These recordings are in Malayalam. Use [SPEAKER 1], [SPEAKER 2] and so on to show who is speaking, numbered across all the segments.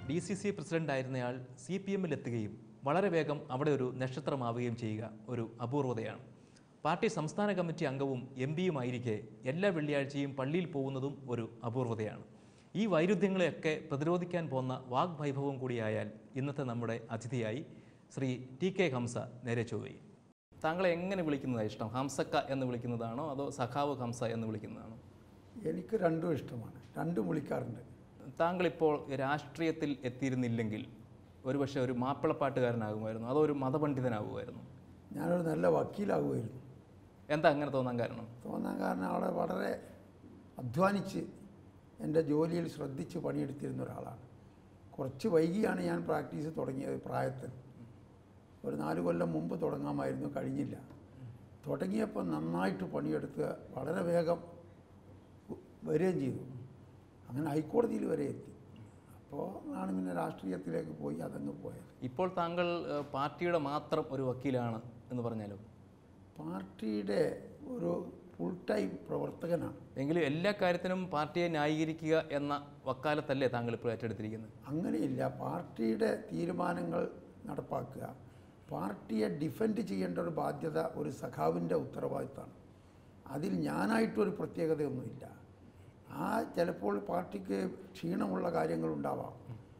[SPEAKER 1] ഡി സി സി പ്രസിഡൻ്റായിരുന്നയാൾ സി പി എമ്മിലെത്തുകയും വളരെ വേഗം അവിടെ ഒരു നക്ഷത്രമാവുകയും ചെയ്യുക ഒരു അപൂർവതയാണ് പാർട്ടി സംസ്ഥാന കമ്മിറ്റി അംഗവും എം പിയുമായിരിക്കെ എല്ലാ വെള്ളിയാഴ്ചയും പള്ളിയിൽ പോകുന്നതും ഒരു അപൂർവതയാണ് ഈ വൈരുദ്ധ്യങ്ങളെയൊക്കെ പ്രതിരോധിക്കാൻ പോന്ന വാഗ്വൈഭവം കൂടിയായാൽ ഇന്നത്തെ നമ്മുടെ അതിഥിയായി ശ്രീ ടി കെ ഹംസ നേരെ ചൊവ്വയും താങ്കളെ എങ്ങനെ വിളിക്കുന്നതാണ് ഇഷ്ടം ഹംസക്ക എന്ന് വിളിക്കുന്നതാണോ അതോ സഖാവ് ഹംസ എന്ന് വിളിക്കുന്നതാണോ
[SPEAKER 2] എനിക്ക് രണ്ടും ഇഷ്ടമാണ് രണ്ടും വിളിക്കാറുണ്ട്
[SPEAKER 1] താങ്കളിപ്പോൾ രാഷ്ട്രീയത്തിൽ എത്തിയിരുന്നില്ലെങ്കിൽ ഒരുപക്ഷെ ഒരു മാപ്പിളപ്പാട്ടുകാരനാകുമായിരുന്നു അതോ ഒരു മതപണ്ഡിതനാകുമായിരുന്നു
[SPEAKER 2] ഞാനൊരു നല്ല വക്കീലാകുമായിരുന്നു
[SPEAKER 1] എന്താ അങ്ങനെ തോന്നാൻ കാരണം
[SPEAKER 2] തോന്നാൻ കാരണം അവിടെ വളരെ അധ്വാനിച്ച് എൻ്റെ ജോലിയിൽ ശ്രദ്ധിച്ച് പണിയെടുത്തിരുന്ന ഒരാളാണ് കുറച്ച് വൈകിയാണ് ഞാൻ പ്രാക്ടീസ് തുടങ്ങിയത് പ്രായത്തിൽ ഒരു നാല് കൊല്ലം മുമ്പ് തുടങ്ങാമായിരുന്നു കഴിഞ്ഞില്ല തുടങ്ങിയപ്പോൾ നന്നായിട്ട് പണിയെടുത്ത് വളരെ വേഗം വരികയും ചെയ്തു അങ്ങനെ ഹൈക്കോടതിയിൽ വരെ എത്തി അപ്പോൾ ആണ് പിന്നെ രാഷ്ട്രീയത്തിലേക്ക് പോയി അതങ്ങ് പോയത്
[SPEAKER 1] ഇപ്പോൾ താങ്കൾ ഏഹ്, പാർട്ടിയുടെ മാത്രം ഒരു വക്കീലാണ് എന്ന് പറഞ്ഞാലോ
[SPEAKER 2] പാർട്ടിയുടെ ഒരു ഫുൾ ടൈം പ്രവർത്തകനാണ്
[SPEAKER 1] എങ്കിലും എല്ലാ കാര്യത്തിനും പാർട്ടിയെ ന്യായീകരിക്കുക എന്ന വക്കാലത്തല്ലേ താങ്കൾ ഇപ്പോൾ ഏറ്റെടുത്തിരിക്കുന്നത്
[SPEAKER 2] അങ്ങനെയില്ല പാർട്ടിയുടെ തീരുമാനങ്ങൾ നടപ്പാക്കുക പാർട്ടിയെ ഡിഫെൻഡ് ചെയ്യേണ്ട ഒരു ബാധ്യത ഒരു സഖാവിൻ്റെ ഉത്തരവാദിത്തമാണ് അതിൽ ഞാനായിട്ടൊരു പ്രത്യേകതയൊന്നുമില്ല ആ ചിലപ്പോൾ പാർട്ടിക്ക് ക്ഷീണമുള്ള കാര്യങ്ങളുണ്ടാവാം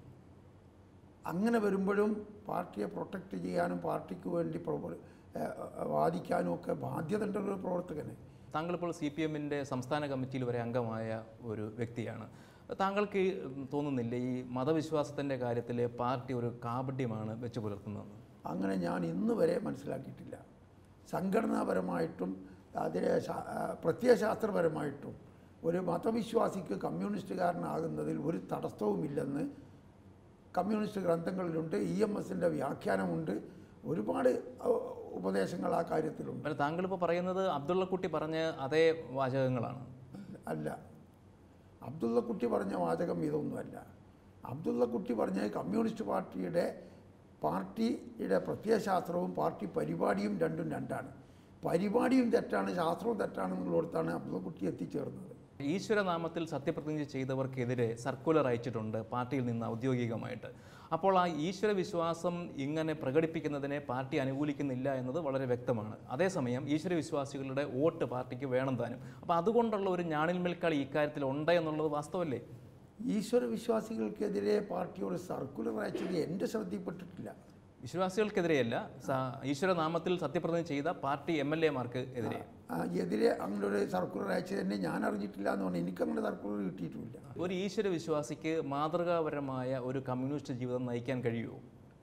[SPEAKER 2] അങ്ങനെ വരുമ്പോഴും പാർട്ടിയെ പ്രൊട്ടക്റ്റ് ചെയ്യാനും പാർട്ടിക്ക് വേണ്ടി പ്രവർ- ഏഹ് വാദിക്കാനും ഒക്കെ ബാധ്യതയുണ്ട് ഒരു പ്രവർത്തകന്
[SPEAKER 1] താങ്കളിപ്പോൾ സി പി എമ്മിൻ്റെ സംസ്ഥാന കമ്മിറ്റിയിൽ വരെ അംഗമായ ഒരു വ്യക്തിയാണ് താങ്കൾക്ക് ഈ, ഉം, തോന്നുന്നില്ലേ ഈ മതവിശ്വാസത്തിൻ്റെ കാര്യത്തിൽ പാർട്ടി ഒരു കാപട്യമാണ് വെച്ച് പുലർത്തുന്നതെന്ന്
[SPEAKER 2] അങ്ങനെ ഞാൻ ഇന്ന് വരെ മനസ്സിലാക്കിയിട്ടില്ല സംഘടനാപരമായിട്ടും അതിലെ ശാ- ആ, പ്രത്യയശാസ്ത്രപരമായിട്ടും ഒരു മതവിശ്വാസിക്ക് കമ്മ്യൂണിസ്റ്റുകാരനാകുന്നതിൽ ഒരു തടസ്സവുമില്ലെന്ന് കമ്മ്യൂണിസ്റ്റ് ഗ്രന്ഥങ്ങളിലുണ്ട് ഇ എം എസിൻ്റെ വ്യാഖ്യാനമുണ്ട് ഒരുപാട് ആ, ഉപദേശങ്ങൾ ആ കാര്യത്തിലുണ്ട്
[SPEAKER 1] അല്ല താങ്കളിപ്പോൾ പറയുന്നത് അബ്ദുള്ളക്കുട്ടി പറഞ്ഞ അതേ വാചകങ്ങളാണ്
[SPEAKER 2] അല്ല അബ്ദുള്ളക്കുട്ടി പറഞ്ഞ വാചകം ഇതൊന്നുമല്ല അബ്ദുള്ളക്കുട്ടി പറഞ്ഞ കമ്മ്യൂണിസ്റ്റ് പാർട്ടിയുടെ പാർട്ടിയുടെ പ്രത്യയശാസ്ത്രവും പാർട്ടി പരിപാടിയും രണ്ടും രണ്ടാണ് പരിപാടിയും തെറ്റാണ് ശാസ്ത്രവും തെറ്റാണെന്നുള്ളിടത്താണ് അബ്ദുള്ളക്കുട്ടി എത്തിച്ചേർന്നത്
[SPEAKER 1] ഈശ്വരനാമത്തിൽ സത്യപ്രതിജ്ഞ ചെയ്തവർക്കെതിരെ സർക്കുലർ അയച്ചിട്ടുണ്ട് പാർട്ടിയിൽ നിന്ന് ഔദ്യോഗികമായിട്ട് അപ്പോൾ ആ ഈശ്വര വിശ്വാസം ഇങ്ങനെ പ്രകടിപ്പിക്കുന്നതിനെ പാർട്ടി അനുകൂലിക്കുന്നില്ല എന്നത് വളരെ വ്യക്തമാണ് അതേസമയം ഈശ്വര വിശ്വാസികളുടെ വോട്ട് പാർട്ടിക്ക് വേണം താനും അപ്പോൾ അതുകൊണ്ടുള്ള ഒരു ഞാണിൽ മേൽക്കളി ഇക്കാര്യത്തിൽ ഉണ്ട് എന്നുള്ളത് വാസ്തവല്ലേ
[SPEAKER 2] ഈശ്വര വിശ്വാസികൾക്കെതിരെ പാർട്ടി ഒരു സർക്കുലർ അയച്ചത് എൻ്റെ ശ്രദ്ധയിൽപ്പെട്ടിട്ടില്ല
[SPEAKER 1] വിശ്വാസികൾക്കെതിരെയല്ല സ- ഈശ്വരനാമത്തിൽ സത്യപ്രതിജ്ഞ ചെയ്ത പാർട്ടി എം എൽ എമാർക്ക് എതിരെ
[SPEAKER 2] ആ, എതിരെ അങ്ങനെ ഒരു സർക്കുലർ അയച്ചത് തന്നെ ഞാൻ അറിഞ്ഞിട്ടില്ല എന്ന് പറഞ്ഞാൽ എനിക്കങ്ങനെ സർക്കുലർ കിട്ടിയിട്ടുമില്ല
[SPEAKER 1] ഒരു ഈശ്വര വിശ്വാസിക്ക് മാതൃകാപരമായ ഒരു കമ്മ്യൂണിസ്റ്റ് ജീവിതം നയിക്കാൻ കഴിയുമോ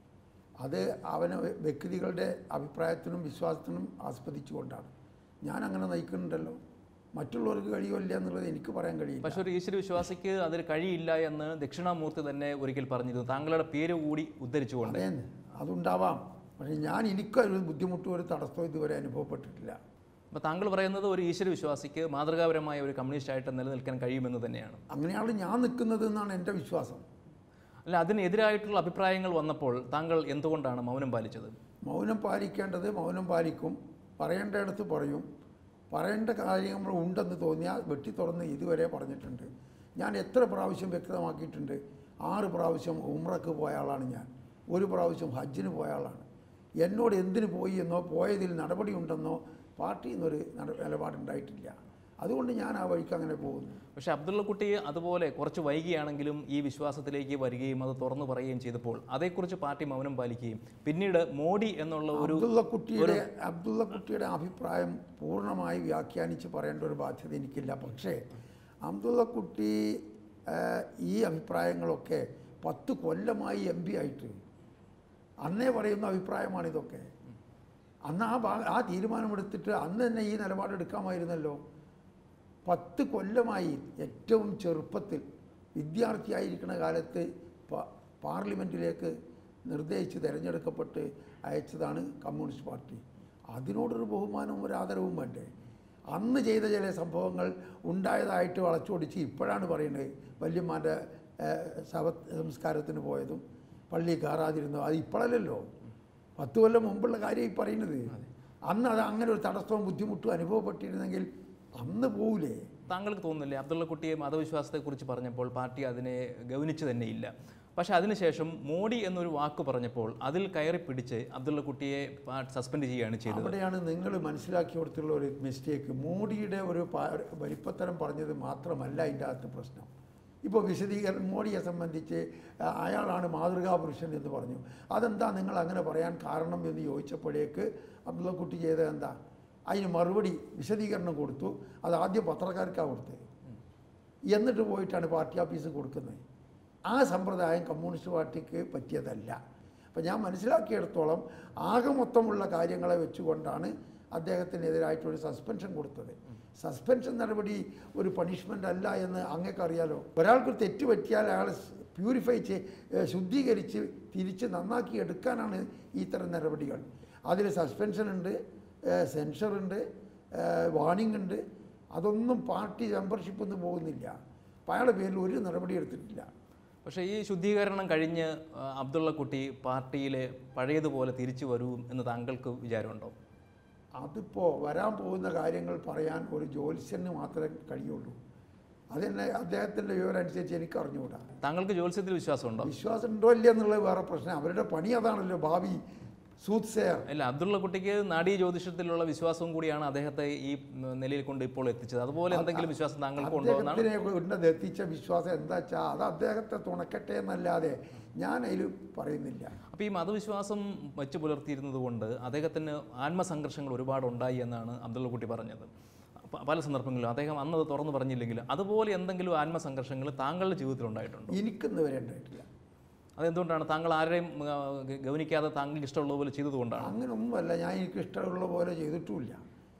[SPEAKER 2] അത് അവന് വ്യക്തികളുടെ അഭിപ്രായത്തിനും വിശ്വാസത്തിനും ആസ്പദിച്ചുകൊണ്ടാണ് ഞാൻ അങ്ങനെ നയിക്കുന്നുണ്ടല്ലോ മറ്റുള്ളവർക്ക് കഴിയുമല്ല എന്നുള്ളത് എനിക്ക് പറയാൻ കഴിയില്ല
[SPEAKER 1] പക്ഷെ ഒരു ഈശ്വര വിശ്വാസിക്ക് അതിന് കഴിയില്ല എന്ന് ദക്ഷിണാമൂർത്തി തന്നെ ഒരിക്കൽ പറഞ്ഞിരുന്നു താങ്കളുടെ പേര് കൂടി ഉദ്ധരിച്ചുകൊണ്ട്
[SPEAKER 2] അതേന്ന് അതുണ്ടാവാം പക്ഷേ ഞാൻ എനിക്കൊരു ബുദ്ധിമുട്ടും ഒരു തടസ്സവും ഇതുവരെ അനുഭവപ്പെട്ടിട്ടില്ല
[SPEAKER 1] അപ്പോൾ താങ്കൾ പറയുന്നത് ഒരു ഈശ്വര വിശ്വാസിക്ക് മാതൃകാപരമായ ഒരു കമ്മ്യൂണിസ്റ്റ് ആയിട്ട് നിലനിൽക്കാൻ കഴിയുമെന്ന് തന്നെയാണ്
[SPEAKER 2] അങ്ങനെയാണ് ഞാൻ നിൽക്കുന്നത് എന്നാണ് എൻ്റെ വിശ്വാസം
[SPEAKER 1] അല്ല അതിനെതിരായിട്ടുള്ള അഭിപ്രായങ്ങൾ വന്നപ്പോൾ താങ്കൾ എന്തുകൊണ്ടാണ് മൗനം പാലിച്ചത്
[SPEAKER 2] മൗനം പാലിക്കേണ്ടത് മൗനം പാലിക്കും പറയേണ്ടയിടത്ത് പറയും പറയേണ്ട കാര്യങ്ങൾ ഉണ്ടെന്ന് തോന്നിയാൽ വെട്ടി തുറന്ന് ഇതുവരെ പറഞ്ഞിട്ടുണ്ട് ഞാൻ എത്ര പ്രാവശ്യം വ്യക്തമാക്കിയിട്ടുണ്ട് ആറ് പ്രാവശ്യം ഉമ്രക്ക് പോയ ആളാണ് ഞാൻ ഒരു പ്രാവശ്യം ഹജ്ജിന് പോയ ആളാണ് എന്നോട് എന്തിന് പോയി എന്നോ പോയതിൽ നടപടി ഉണ്ടെന്നോ പാർട്ടിയിൽ നിന്നൊരു നട- നിലപാടുണ്ടായിട്ടില്ല അതുകൊണ്ട് ഞാൻ ആ വഴിക്ക് അങ്ങനെ പോകുന്നു
[SPEAKER 1] പക്ഷേ അബ്ദുള്ളക്കുട്ടി അതുപോലെ കുറച്ച് വൈകിയാണെങ്കിലും ഈ വിശ്വാസത്തിലേക്ക് വരികയും അത് തുറന്നു പറയുകയും ചെയ്തപ്പോൾ അതേക്കുറിച്ച് പാർട്ടി മൗനം പാലിക്കുകയും പിന്നീട് മോഡി എന്നുള്ള ഒരു
[SPEAKER 2] അബ്ദുള്ളക്കുട്ടിയുടെ അബ്ദുള്ളക്കുട്ടിയുടെ അഭിപ്രായം പൂർണ്ണമായി വ്യാഖ്യാനിച്ച് പറയേണ്ട ഒരു ബാധ്യത എനിക്കില്ല പക്ഷേ അബ്ദുള്ളക്കുട്ടി ആ, ഈ അഭിപ്രായങ്ങളൊക്കെ പത്ത് കൊല്ലമായി എം പി ആയിട്ട് അന്നേ പറയുന്ന അഭിപ്രായമാണിതൊക്കെ അന്ന് ആ ഭാ ആ തീരുമാനമെടുത്തിട്ട് അന്ന് തന്നെ ഈ നിലപാടെടുക്കാമായിരുന്നല്ലോ പത്ത് കൊല്ലമായി ഏറ്റവും ചെറുപ്പത്തിൽ വിദ്യാർത്ഥിയായിരിക്കുന്ന കാലത്ത് പ- പാർലമെൻറ്റിലേക്ക് നിർദ്ദേശിച്ച് തിരഞ്ഞെടുക്കപ്പെട്ട് അയച്ചതാണ് കമ്മ്യൂണിസ്റ്റ് പാർട്ടി അതിനോടൊരു ബഹുമാനവും ഒരു ആദരവും വേണ്ടേ അന്ന് ചെയ്ത ചില സംഭവങ്ങൾ ഉണ്ടായതായിട്ട് വളച്ചൊടിച്ച് ഇപ്പോഴാണ് പറയുന്നത് വല്യമ്മാൻ്റെ ശവ സംസ്കാരത്തിന് പോയതും പള്ളി കയറാതിരുന്നു അത് ഇപ്പോഴല്ലല്ലോ പത്ത് കൊല്ലം മുമ്പുള്ള കാര്യം ഈ പറയുന്നത് അന്ന് അത് അങ്ങനെ ഒരു തടസ്സവും ബുദ്ധിമുട്ടും അനുഭവപ്പെട്ടിരുന്നെങ്കിൽ അന്ന് പോവില്ലേ
[SPEAKER 1] താങ്കൾക്ക് തോന്നുന്നില്ലേ അബ്ദുള്ളക്കുട്ടിയെ മതവിശ്വാസത്തെക്കുറിച്ച് പറഞ്ഞപ്പോൾ പാർട്ടി അതിനെ ഗൗനിച്ചു തന്നെയില്ല പക്ഷേ അതിനുശേഷം മോഡി എന്നൊരു വാക്ക് പറഞ്ഞപ്പോൾ അതിൽ കയറി പിടിച്ച് അബ്ദുള്ള കുട്ടിയെ സസ്പെൻഡ് ചെയ്യുകയാണ് ചെയ്തത്
[SPEAKER 2] അവിടെയാണ് നിങ്ങൾ മനസ്സിലാക്കി കൊടുത്തുള്ള ഒരു മിസ്റ്റേക്ക് മോഡിയുടെ ഒരു പ- വലിപ്പത്തരം പറഞ്ഞത് മാത്രമല്ല അതിൻ്റെ അകത്ത് പ്രശ്നം ഇപ്പോൾ വിശദീകരണം മോഡിയെ സംബന്ധിച്ച് ആ, അയാളാണ് മാതൃകാ പുരുഷൻ എന്ന് പറഞ്ഞു അതെന്താ നിങ്ങൾ അങ്ങനെ പറയാൻ കാരണം എന്ന് ചോദിച്ചപ്പോഴേക്ക് അബ്ദുള്ളക്കുട്ടി ചെയ്തത് എന്താ അതിന് മറുപടി വിശദീകരണം കൊടുത്തു അത് ആദ്യം പത്രക്കാർക്കാണ് കൊടുത്തത് എന്നിട്ട് പോയിട്ടാണ് പാർട്ടി ഓഫീസ് കൊടുക്കുന്നത് ആ സമ്പ്രദായം കമ്മ്യൂണിസ്റ്റ് പാർട്ടിക്ക് പറ്റിയതല്ല അപ്പം ഞാൻ മനസ്സിലാക്കിയിടത്തോളം ആകെ മൊത്തമുള്ള കാര്യങ്ങളെ വെച്ചുകൊണ്ടാണ് അദ്ദേഹത്തിനെതിരായിട്ടൊരു സസ്പെൻഷൻ കൊടുത്തത് സസ്പെൻഷൻ നടപടി ഒരു പണിഷ്മെൻ്റ് അല്ല എന്ന് അങ്ങേക്ക് അറിയാലോ ഒരാൾക്ക് ഒരു തെറ്റ് പറ്റിയാൽ അയാൾ പ്യൂരിഫൈ ചെയ്ത് ഏഹ് ശുദ്ധീകരിച്ച് തിരിച്ച് നന്നാക്കി എടുക്കാനാണ് ഇത്തരം നടപടികൾ അതിൽ സസ്പെൻഷൻ ഉണ്ട് സെൻഷർ ഉണ്ട് വാണിംഗ് ഉണ്ട് അതൊന്നും പാർട്ടി മെമ്പർഷിപ്പ് ഒന്നും പോകുന്നില്ല അപ്പം അയാളുടെ പേരിൽ ഒരു നടപടി എടുത്തിട്ടില്ല
[SPEAKER 1] പക്ഷേ ഈ ശുദ്ധീകരണം കഴിഞ്ഞ് ആ, അബ്ദുള്ള കുട്ടി പാർട്ടിയിലെ പഴയതുപോലെ തിരിച്ചു വരും എന്ന് താങ്കൾക്ക് വിചാരമുണ്ടോ
[SPEAKER 2] അതിപ്പോൾ വരാൻ പോകുന്ന കാര്യങ്ങൾ പറയാൻ ഒരു ജ്യോത്സ്യന് മാത്രമേ കഴിയുള്ളൂ അതെന്നെ അദ്ദേഹത്തിൻ്റെ വിവരം അനുസരിച്ച് എനിക്ക് അറിഞ്ഞുകൂടാ
[SPEAKER 1] താങ്കൾക്ക് ജ്യോത്സ്യത്തിൽ വിശ്വാസമുണ്ടോ
[SPEAKER 2] വിശ്വാസം ഉണ്ടോ ഇല്ല എന്നുള്ളത് വേറെ പ്രശ്നം അവരുടെ പണി അതാണല്ലോ ഭാവി സൂത്ത് സെയർ
[SPEAKER 1] അല്ല അബ്ദുള്ള കുട്ടിക്ക് നാഡീ ജ്യോതിഷത്തിലുള്ള വിശ്വാസവും കൂടിയാണ് അദ്ദേഹത്തെ ഈ ഉം, നിലയിൽ കൊണ്ട് ഇപ്പോൾ എത്തിച്ചത് അതുപോലെ എന്തെങ്കിലും വിശ്വാസം താങ്കൾക്ക് ഉണ്ടോ എന്നാണ്
[SPEAKER 2] അദ്ദേഹത്തിനെ ഉന്നത് എത്തിച്ച വിശ്വാസം എന്താ വെച്ചാൽ അത് അദ്ദേഹത്തെ തുണക്കട്ടെ എന്നല്ലാതെ ഞാൻ അതിൽ പറയുന്നില്ല
[SPEAKER 1] അപ്പോൾ ഈ മതവിശ്വാസം വെച്ച് പുലർത്തിയിരുന്നത് കൊണ്ട് അദ്ദേഹത്തിന് ആത്മസംഘർഷങ്ങൾ ഒരുപാട് ഉണ്ടായി എന്നാണ് അബ്ദുള്ള കുട്ടി പറഞ്ഞത് പ- പല സന്ദർഭങ്ങളിലും അദ്ദേഹം അന്നത് തുറന്നു പറഞ്ഞില്ലെങ്കിലും അതുപോലെ എന്തെങ്കിലും ആത്മസംഘർഷങ്ങൾ താങ്കളുടെ ജീവിതത്തിൽ ഉണ്ടായിട്ടുണ്ടോ
[SPEAKER 2] എനിക്കിന്ന് വരെ ഉണ്ടായിട്ടില്ല
[SPEAKER 1] അതെന്തുകൊണ്ടാണ് താങ്കൾ ആരെയും ആ, ഗ- ഗൗനിക്കാതെ താങ്കൾക്ക് ഇഷ്ടമുള്ള പോലെ ചെയ്തതുകൊണ്ടാണ്
[SPEAKER 2] അങ്ങനൊന്നുമല്ല ഞാൻ എനിക്ക് ഇഷ്ടമുള്ള പോലെ ചെയ്തിട്ടുമില്ല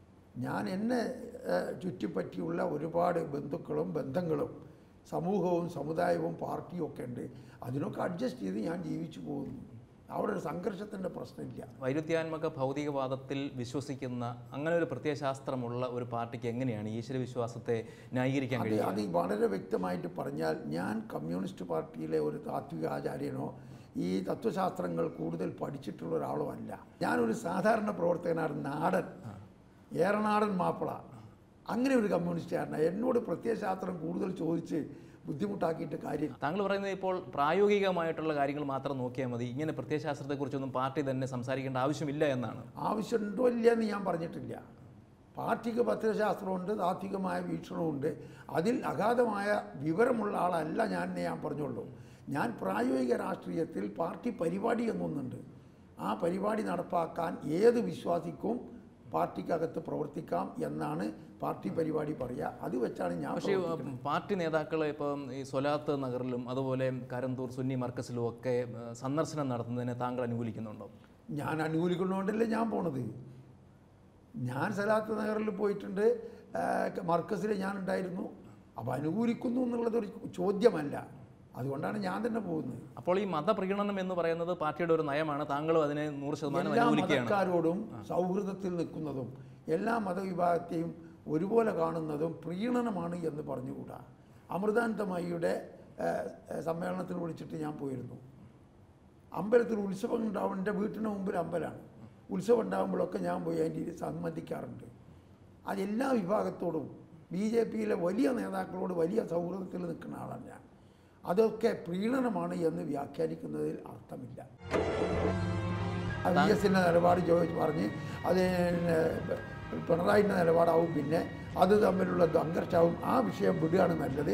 [SPEAKER 2] ഞാൻ എന്നെ ഏഹ്, ചുറ്റിപ്പറ്റിയുള്ള ഒരുപാട് ബന്ധുക്കളും ബന്ധങ്ങളും സമൂഹവും സമുദായവും പാർട്ടിയും ഒക്കെ ഉണ്ട് അതിനൊക്കെ അഡ്ജസ്റ്റ് ചെയ്ത് ഞാൻ ജീവിച്ചു പോകുന്നു അവിടെ ഒരു സംഘർഷത്തിൻ്റെ പ്രശ്നമില്ല
[SPEAKER 1] വൈരുദ്ധ്യാത്മക ഭൗതികവാദത്തിൽ വിശ്വസിക്കുന്ന അങ്ങനെ ഒരു പ്രത്യയശാസ്ത്രമുള്ള ഒരു പാർട്ടിക്ക് എങ്ങനെയാണ് ഈശ്വര വിശ്വാസത്തെ ന്യായീകരിക്കാൻ
[SPEAKER 2] അത്
[SPEAKER 1] കഴിയുക
[SPEAKER 2] അത് വളരെ വ്യക്തമായിട്ട് പറഞ്ഞാൽ ഞാൻ കമ്മ്യൂണിസ്റ്റ് പാർട്ടിയിലെ ഒരു താത്വിക ആചാര്യനോ ഈ തത്വശാസ്ത്രങ്ങൾ കൂടുതൽ പഠിച്ചിട്ടുള്ള ഒരാളോ അല്ല ഞാനൊരു സാധാരണ പ്രവർത്തകനാണ് നാടൻ ഏറനാടൻ മാപ്പിള അങ്ങനെ ഒരു കമ്മ്യൂണിസ്റ്റുകാരനാണ് എന്നോട് പ്രത്യയശാസ്ത്രം കൂടുതൽ ചോദിച്ച് ബുദ്ധിമുട്ടാക്കിയിട്ട് കാര്യം
[SPEAKER 1] താങ്കൾ പറയുന്നത് ഇപ്പോൾ പ്രായോഗികമായിട്ടുള്ള കാര്യങ്ങൾ മാത്രം നോക്കിയാൽ മതി ഇങ്ങനെ പ്രത്യയശാസ്ത്രത്തെക്കുറിച്ചൊന്നും പാർട്ടി തന്നെ സംസാരിക്കേണ്ട ആവശ്യമില്ല എന്നാണ്
[SPEAKER 2] ആവശ്യമുണ്ടോ ഇല്ല എന്ന് ഞാൻ പറഞ്ഞിട്ടില്ല പാർട്ടിക്ക് പത്രശാസ്ത്രമുണ്ട് താത്വികമായ വീക്ഷണമുണ്ട് അതിൽ അഗാധമായ വിവരമുള്ള ആളല്ല ഞാൻ എന്ന് ഞാൻ പറഞ്ഞുള്ളൂ ഞാൻ പ്രായോഗിക രാഷ്ട്രീയത്തിൽ പാർട്ടി പരിപാടി എന്നൊന്നുണ്ട് ആ പരിപാടി നടപ്പാക്കാൻ ഏത് വിശ്വാസിക്കും പാർട്ടിക്കകത്ത് പ്രവർത്തിക്കാം എന്നാണ് പാർട്ടി പരിപാടി പറയുക അത് വെച്ചാണ് ഞാൻ
[SPEAKER 1] പക്ഷേ
[SPEAKER 2] പ്രവർത്തിക്കുന്നത്.
[SPEAKER 1] പാർട്ടി നേതാക്കൾ ഇപ്പം ഈ സൊലാത്ത് നഗറിലും അതുപോലെ കരന്തൂർ സുന്നി മർക്കസിലും ഒക്കെ ഏ, സന്ദർശനം നടത്തുന്നതിനെ താങ്കൾ അനുകൂലിക്കുന്നുണ്ടോ
[SPEAKER 2] ഞാൻ അനുകൂലിക്കുന്നതുകൊണ്ടല്ലേ ഞാൻ പോണത് ഞാൻ സലാത്ത് നഗറിൽ പോയിട്ടുണ്ട് മർക്കസിൽ ഞാൻ ഉണ്ടായിരുന്നു അപ്പോൾ അനുകൂലിക്കുന്നു എന്നുള്ളതൊരു ചോദ്യമല്ല അതുകൊണ്ടാണ് ഞാൻ തന്നെ പോകുന്നത്
[SPEAKER 1] അപ്പോൾ ഈ മതപ്രീണനം എന്ന് പറയുന്നത് പാർട്ടിയുടെ ഒരു നയമാണ് താങ്കളും അതിനെ നൂറ് ശതമാനം
[SPEAKER 2] എല്ലാ
[SPEAKER 1] അനുകൂലിക്കുകയാണ്
[SPEAKER 2] മതക്കാരോടും സൗഹൃദത്തിൽ നിൽക്കുന്നതും എല്ലാ മതവിഭാഗത്തെയും ഒരുപോലെ കാണുന്നതും പ്രീണനമാണ് എന്ന് പറഞ്ഞുകൂടാ അമൃതാനന്ദമയിയുടെ ഏഹ്, ഏഹ്, സമ്മേളനത്തിൽ വിളിച്ചിട്ട് ഞാൻ പോയിരുന്നു അമ്പലത്തിൽ ഉത്സവം ഉണ്ടാവും എൻ്റെ വീട്ടിന് മുമ്പിൽ അമ്പലമാണ് ഉത്സവം ഉണ്ടാകുമ്പോഴൊക്കെ ഞാൻ പോയി അതിൻ്റെ സംബന്ധിക്കാറുണ്ട് അത് എല്ലാ വിഭാഗത്തോടും ബി ജെ പിയിലെ വലിയ നേതാക്കളോട് വലിയ സൗഹൃദത്തിൽ നിൽക്കുന്ന ആളാണ് ഞാൻ അതൊക്കെ പ്രീണനമാണ് എന്ന് വ്യാഖ്യാനിക്കുന്നതിൽ അർത്ഥമില്ല വി എസിൻ്റെ നിലപാട് ചോദിച്ച് പറഞ്ഞ് അത് പിന്നെ പിണറായിൻ്റെ നിലപാടാവും പിന്നെ അത് തമ്മിലുള്ള സംഘർഷാവും ആ വിഷയം വിടുകയാണ് നല്ലത്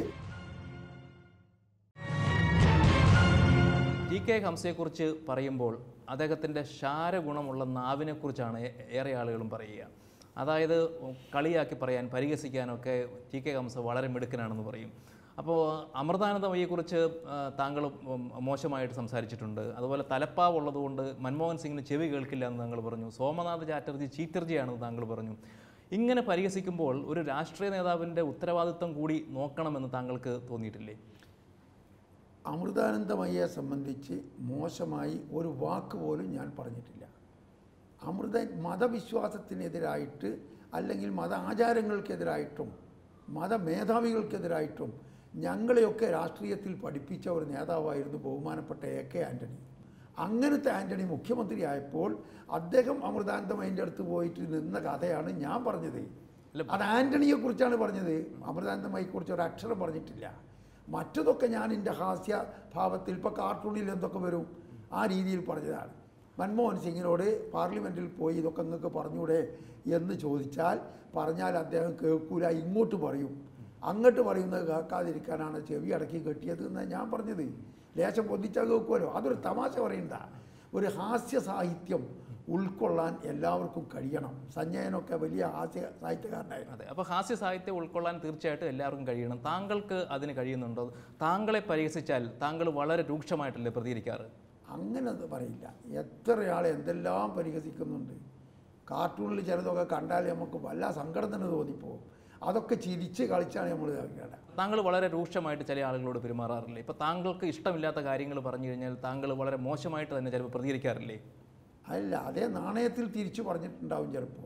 [SPEAKER 1] ടി കെ ഹംസയെക്കുറിച്ച് പറയുമ്പോൾ അദ്ദേഹത്തിൻ്റെ ശാരഗുണമുള്ള നാവിനെക്കുറിച്ചാണ് ഏ- ഏറെ ആളുകളും പറയുക അതായത് കളിയാക്കി പറയാൻ പരിഹസിക്കാനൊക്കെ ടി കെ ഹംസ വളരെ മിടുക്കനാണെന്ന് പറയും അപ്പോൾ അമൃതാനന്ദമയെക്കുറിച്ച് ആ, താങ്കൾ ഉം, മോശമായിട്ട് സംസാരിച്ചിട്ടുണ്ട് അതുപോലെ തലപ്പാവുള്ളതുകൊണ്ട് മൻമോഹൻ സിംഗിന് ചെവി കേൾക്കില്ല എന്ന് താങ്കൾ പറഞ്ഞു സോമനാഥ് ചാറ്റർജി ചീറ്റർജിയാണെന്ന് താങ്കൾ പറഞ്ഞു ഇങ്ങനെ പരിഹസിക്കുമ്പോൾ ഒരു രാഷ്ട്രീയ നേതാവിൻ്റെ ഉത്തരവാദിത്വം കൂടി നോക്കണമെന്ന് താങ്കൾക്ക് തോന്നിയിട്ടില്ലേ
[SPEAKER 2] അമൃതാനന്ദമയ്യെ സംബന്ധിച്ച് മോശമായി ഒരു വാക്ക് പോലും ഞാൻ പറഞ്ഞിട്ടില്ല അമൃത മതവിശ്വാസത്തിനെതിരായിട്ട് അല്ലെങ്കിൽ മത ആചാരങ്ങൾക്കെതിരായിട്ടും മതമേധാവികൾക്കെതിരായിട്ടും ഞങ്ങളെയൊക്കെ രാഷ്ട്രീയത്തിൽ പഠിപ്പിച്ച ഒരു നേതാവായിരുന്നു ബഹുമാനപ്പെട്ട എ കെ ആൻ്റണി അങ്ങനത്തെ ആൻ്റണി മുഖ്യമന്ത്രിയായപ്പോൾ അദ്ദേഹം അമൃതാനന്ദമയിൻ്റെ അടുത്ത് പോയിട്ട് നിന്ന കഥയാണ് ഞാൻ പറഞ്ഞത്
[SPEAKER 1] അല്ല,
[SPEAKER 2] അത് ആൻ്റണിയെ കുറിച്ചാണ് പറഞ്ഞത് അമൃതാനന്ദമയെ കുറിച്ച് ഒരു അക്ഷരം പറഞ്ഞിട്ടില്ല മറ്റതൊക്കെ ഞാൻ എൻ്റെ ഹാസ്യ ഭാവത്തിൽ ഇപ്പോൾ കാർട്ടൂണിൽ എന്തൊക്കെ വരും ആ രീതിയിൽ പറഞ്ഞതാണ് മൻമോഹൻ സിംഗിനോട് പാർലമെൻറ്റിൽ പോയി ഇതൊക്കെ നിങ്ങൾക്ക് പറഞ്ഞൂടെ എന്ന് ചോദിച്ചാൽ പറഞ്ഞാൽ അദ്ദേഹം കേൾക്കൂല ഇങ്ങോട്ട് പറയും അങ്ങോട്ട് പറയുന്നത് കേൾക്കാതിരിക്കാനാണ് ചെവി അടക്കി കെട്ടിയത് എന്നാണ് ഞാൻ പറഞ്ഞത് ലേശം പൊന്തിച്ചാൽ കേൾക്കുമല്ലോ അതൊരു തമാശ പറയണ്ട ഒരു ഹാസ്യ സാഹിത്യം ഉൾക്കൊള്ളാൻ എല്ലാവർക്കും കഴിയണം സഞ്ജയനൊക്കെ വലിയ ഹാസ്യ സാഹിത്യകാരനായിരുന്നു
[SPEAKER 1] അതെ അപ്പോൾ ഹാസ്യ സാഹിത്യം ഉൾക്കൊള്ളാൻ തീർച്ചയായിട്ടും എല്ലാവർക്കും കഴിയണം താങ്കൾക്ക് അതിന് കഴിയുന്നുണ്ടോ താങ്കളെ പരിഹസിച്ചാൽ താങ്കൾ വളരെ രൂക്ഷമായിട്ടല്ലേ പ്രതികരിക്കാറ്
[SPEAKER 2] അങ്ങനെ അത് പറയില്ല എത്ര ആൾ എന്തെല്ലാം പരിഹസിക്കുന്നുണ്ട് കാർട്ടൂണിൽ ചിലതൊക്കെ കണ്ടാൽ നമുക്ക് വല്ല സങ്കടം തന്നെ തോന്നിപ്പോകും അതൊക്കെ ചിരിച്ച് കളിച്ചാണ് നമ്മൾ ഇതാക്കേണ്ടത്
[SPEAKER 1] താങ്കൾ വളരെ രൂക്ഷമായിട്ട് ചില ആളുകളോട് പെരുമാറാറില്ലേ ഇപ്പോൾ താങ്കൾക്ക് ഇഷ്ടമില്ലാത്ത കാര്യങ്ങൾ പറഞ്ഞു കഴിഞ്ഞാൽ താങ്കൾ വളരെ മോശമായിട്ട് തന്നെ ചിലപ്പോൾ പ്രതികരിക്കാറില്ലേ
[SPEAKER 2] അല്ല അതേ നാണയത്തിൽ തിരിച്ചു പറഞ്ഞിട്ടുണ്ടാവും ചിലപ്പോൾ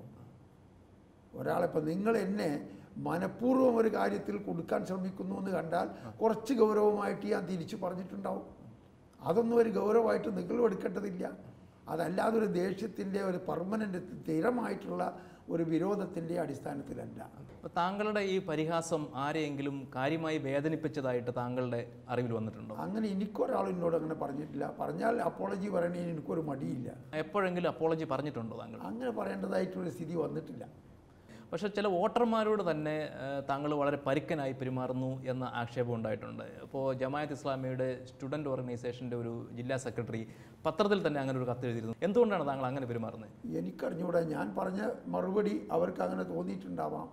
[SPEAKER 2] ഒരാളിപ്പോൾ നിങ്ങൾ എന്നെ മനഃപൂർവ്വം ഒരു കാര്യത്തിൽ കൊടുക്കാൻ ശ്രമിക്കുന്നു എന്ന് കണ്ടാൽ കുറച്ച് ഗൗരവമായിട്ട് ഞാൻ തിരിച്ചു പറഞ്ഞിട്ടുണ്ടാവും അതൊന്നും ഒരു ഗൗരവമായിട്ട് നിങ്ങളും എടുക്കേണ്ടതില്ല അതല്ലാതെ ഒരു ദേഷ്യത്തിൻ്റെ ഒരു പെർമനൻ്റ് സ്ഥിരമായിട്ടുള്ള ഒരു വിരോധത്തിൻ്റെ അടിസ്ഥാനത്തിലല്ല
[SPEAKER 1] അപ്പോൾ താങ്കളുടെ ഈ പരിഹാസം ആരെയെങ്കിലും കാര്യമായി വേദനിപ്പിച്ചതായിട്ട് താങ്കളുടെ അറിവിൽ വന്നിട്ടുണ്ടോ
[SPEAKER 2] അങ്ങനെ എനിക്കൊരാളും എന്നോട് അങ്ങനെ പറഞ്ഞിട്ടില്ല പറഞ്ഞാൽ അപ്പോളജി പറയണതിന് എനിക്കൊരു മടിയില്ല
[SPEAKER 1] എപ്പോഴെങ്കിലും അപ്പോളജി പറഞ്ഞിട്ടുണ്ടോ താങ്കൾ
[SPEAKER 2] അങ്ങനെ പറയേണ്ടതായിട്ടൊരു സ്ഥിതി വന്നിട്ടില്ല
[SPEAKER 1] പക്ഷേ ചില വോട്ടർമാരോട് തന്നെ ഏഹ്, താങ്കൾ വളരെ പരുക്കനായി പെരുമാറുന്നു എന്ന ആക്ഷേപം ഉണ്ടായിട്ടുണ്ട് ഇപ്പോൾ ജമായത്ത് ഇസ്ലാമിയുടെ സ്റ്റുഡൻറ് ഓർഗനൈസേഷൻ്റെ ഒരു ജില്ലാ സെക്രട്ടറി പത്രത്തിൽ തന്നെ അങ്ങനെ ഒരു കത്ത് എഴുതിയിരുന്നു എന്തുകൊണ്ടാണ് താങ്കൾ അങ്ങനെ പെരുമാറുന്നത്
[SPEAKER 2] എനിക്കറിഞ്ഞൂടാ ഞാൻ പറഞ്ഞ മറുപടി അവർക്ക് അങ്ങനെ തോന്നിയിട്ടുണ്ടാവാം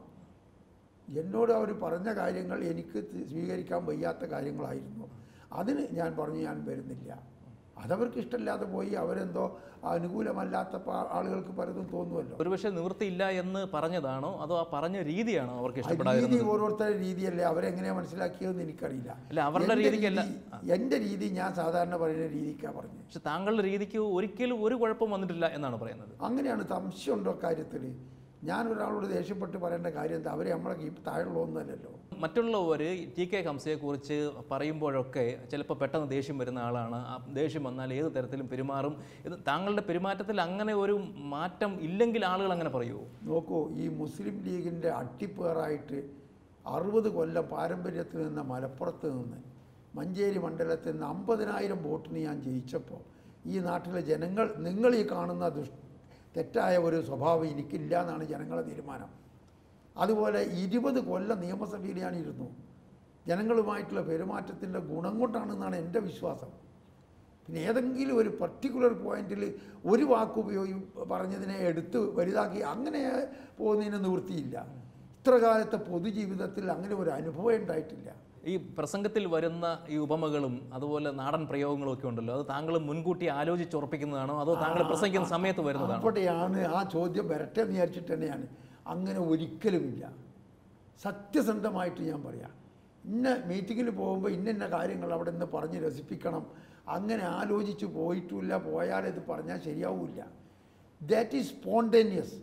[SPEAKER 2] എന്നോട് അവർ പറഞ്ഞ കാര്യങ്ങൾ എനിക്ക് തി- സ്വീകരിക്കാൻ വയ്യാത്ത കാര്യങ്ങളായിരുന്നു അതിന് ഞാൻ പറഞ്ഞു ഞാൻ വരുന്നില്ല അതവർക്ക് ഇഷ്ടമില്ലാതെ പോയി അവരെന്തോ അനുകൂലമല്ലാത്ത പ- ആളുകൾക്ക് പലതും തോന്നുമല്ലോ
[SPEAKER 1] ഒരുപക്ഷെ നിവൃത്തിയില്ല എന്ന് പറഞ്ഞതാണോ അതോ ആ പറഞ്ഞ രീതിയാണോ അവർക്ക്
[SPEAKER 2] ആ
[SPEAKER 1] ഇഷ്ടപ്പെടാതിരുന്നത്
[SPEAKER 2] രീതി ഓരോരുത്തരുടെ രീതിയല്ലേ അവരെങ്ങനെയാണ് മനസ്സിലാക്കിയതെന്ന് എനിക്കറിയില്ല
[SPEAKER 1] അല്ല അവരുടെ
[SPEAKER 2] എൻ്റെ
[SPEAKER 1] രീതിക്കല്ല
[SPEAKER 2] രീതി- എൻ്റെ രീതി ഞാൻ സാധാരണ പറയുന്ന രീതിക്കാണ് പറഞ്ഞത്
[SPEAKER 1] പക്ഷെ താങ്കളുടെ രീതിക്ക് ഒരിക്കലും ഒരു കുഴപ്പം വന്നിട്ടില്ല എന്നാണ് പറയുന്നത്
[SPEAKER 2] അങ്ങനെയാണ് സംശയമുണ്ടോ കാര്യത്തിൽ ഞാൻ ഒരാളോട് ദേഷ്യപ്പെട്ട് പറയേണ്ട കാര്യം എന്താ അവരെ നമ്മളെ ഈ താഴെയുള്ളതൊന്നുമല്ലല്ലോ
[SPEAKER 1] മറ്റുള്ളവർ ടി കെ ഹംസയെക്കുറിച്ച് പറയുമ്പോഴൊക്കെ ചിലപ്പോൾ പെട്ടെന്ന് ദേഷ്യം വരുന്ന ആളാണ് ആ ദേഷ്യം വന്നാൽ ഏത് തരത്തിലും പെരുമാറും ഇത് താങ്കളുടെ പെരുമാറ്റത്തിൽ അങ്ങനെ ഒരു മാറ്റം ഇല്ലെങ്കിൽ ആളുകൾ അങ്ങനെ പറയുമോ
[SPEAKER 2] നോക്കൂ ഈ മുസ്ലിം ലീഗിൻ്റെ അട്ടിപ്പേറായിട്ട് അറുപത് കൊല്ലം പാരമ്പര്യത്തിൽ നിന്ന മലപ്പുറത്ത് നിന്ന് മഞ്ചേരി മണ്ഡലത്തിൽ നിന്ന് അമ്പതിനായിരം വോട്ടിന് ഞാൻ ജയിച്ചപ്പോൾ ഈ നാട്ടിലെ ജനങ്ങൾ നിങ്ങൾ ഈ കാണുന്ന ദുഷ് തെറ്റായ ഒരു സ്വഭാവം എനിക്കില്ല എന്നാണ് ജനങ്ങളുടെ തീരുമാനം അതുപോലെ ഇരുപത് കൊല്ലം നിയമസഭയിൽ ഞാൻ ഇരുന്നു ജനങ്ങളുമായിട്ടുള്ള പെരുമാറ്റത്തിൻ്റെ ഗുണം കൊണ്ടാണെന്നാണ് എൻ്റെ വിശ്വാസം പിന്നെ ഏതെങ്കിലും ഒരു പർട്ടിക്കുലർ പോയിന്റിൽ ഒരു വാക്ക് ഉപയോഗി പറഞ്ഞതിനെ എടുത്ത് വലുതാക്കി അങ്ങനെ പോകുന്നതിന് നിവൃത്തിയില്ല ഇത്ര കാലത്തെ പൊതുജീവിതത്തിൽ അങ്ങനെ ഒരു അനുഭവം ഉണ്ടായിട്ടില്ല
[SPEAKER 1] ഈ പ്രസംഗത്തിൽ വരുന്ന ഈ ഉപമകളും അതുപോലെ നാടൻ പ്രയോഗങ്ങളും ഒക്കെ ഉണ്ടല്ലോ അത് താങ്കൾ മുൻകൂട്ടി ആലോചിച്ചുറപ്പിക്കുന്നതാണോ അതോ താങ്കൾ പ്രസംഗിക്കുന്ന സമയത്ത് വരുന്നതാണോ
[SPEAKER 2] അവിടെയാണ് ആ ചോദ്യം വരട്ടെ എന്ന് വിചാരിച്ചിട്ട് തന്നെയാണ് അങ്ങനെ ഒരിക്കലുമില്ല സത്യസന്ധമായിട്ട് ഞാൻ പറയാം ഇന്ന മീറ്റിങ്ങിൽ പോകുമ്പോൾ ഇന്ന ഇന്ന കാര്യങ്ങൾ അവിടെ നിന്ന് പറഞ്ഞ് രസിപ്പിക്കണം അങ്ങനെ ആലോചിച്ച് പോയിട്ടില്ല പോയാൽ ഇത് പറഞ്ഞാൽ ശരിയാവില്ല ദാറ്റ് ഈസ് സ്പോണ്ടേനിയസ്